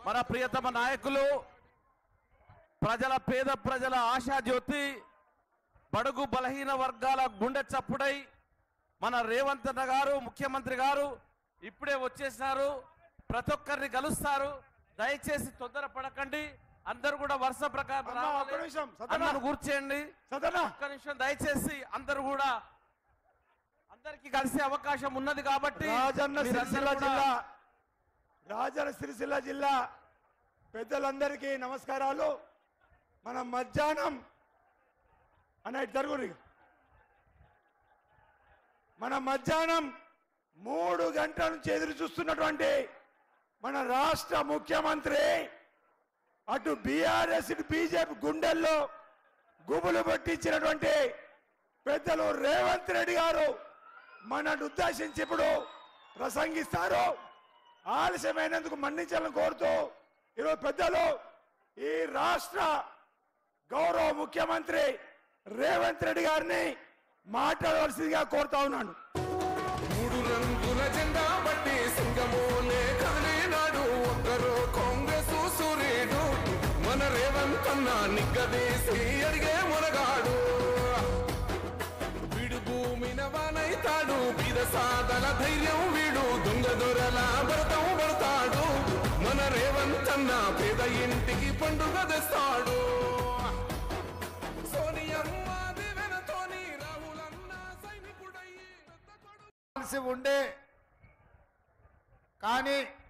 మన ప్రియతమ నాయకులు ప్రజల పేద ప్రజల ఆశాజ్యోతి బడుగు బలహీన వర్గాల గుండె చప్పుడై మన రేవంత్ అన్న గారు ముఖ్యమంత్రి గారు ఇప్పుడే వచ్చేసినారు ప్రతి ఒక్కరిని కలుస్తారు దయచేసి తొందరపడకండి అందరూ కూడా వరుస ప్రకారం అమ్మా, రావాలి. ఒక్క నిమిషం, సదనా. అన్నను కూర్చేయండి సదనా ఒక్క నిమిషం దయచేసి అందరూ కూడా అందరికి కలిసే అవకాశం ఉన్నది కాబట్టి రాజన్న మీరందరూ సిరిసిల్ల కూడా- జిల్లా రాజన్న సిరిసిల్ల జిల్లా పెద్దలందరికీ నమస్కారాలు మన మధ్యాహ్నం అన్న ఇటు జరుగురు మన మధ్యాహ్నం మూడు గంటల నుంచి ఎదురు చూస్తున్నటువంటి మన రాష్ట్ర ముఖ్యమంత్రి అటు బీఆర్ఎస్ ఇటు బీజేపీ గుండెల్లో గుబులు పట్టించినటువంటి పెద్దలు రేవంత్ రెడ్డి గారు మనను ఉద్దేశించి ఇప్పుడు ప్రసంగిస్తారు ఆలస్యమైనందుకు మన్నించాలని కోరుతూ ఈరోజు పెద్దలు ఈ రాష్ట్ర గౌరవ ముఖ్యమంత్రి రేవంత్ రెడ్డి గారిని మాట్లాడవలసిందిగా కోరుతా ఉన్నాను మూడు రంగుల జెండా బట్టి సింగమూలే కదిలినాడు ఒక్కరు కాంగ్రెస్ సూర్యుడు మన రేవంత్ అన్న నిగ్గదీసి అడిగే మునగాడు వీడు భూమిన వానైతాడు బీద సాదల ధైర్యం వీడు దొంగ దొరల భరతం పడతాడు మన రేవంత్ అన్న పేద ఇంటికి పండుగ తెస్తాడు సోనియమ్మ దివెనతోని రాహులన్న సైనికుడయ్యి పెద్ద కొడుకు కావాల్సి ఉండే కానీ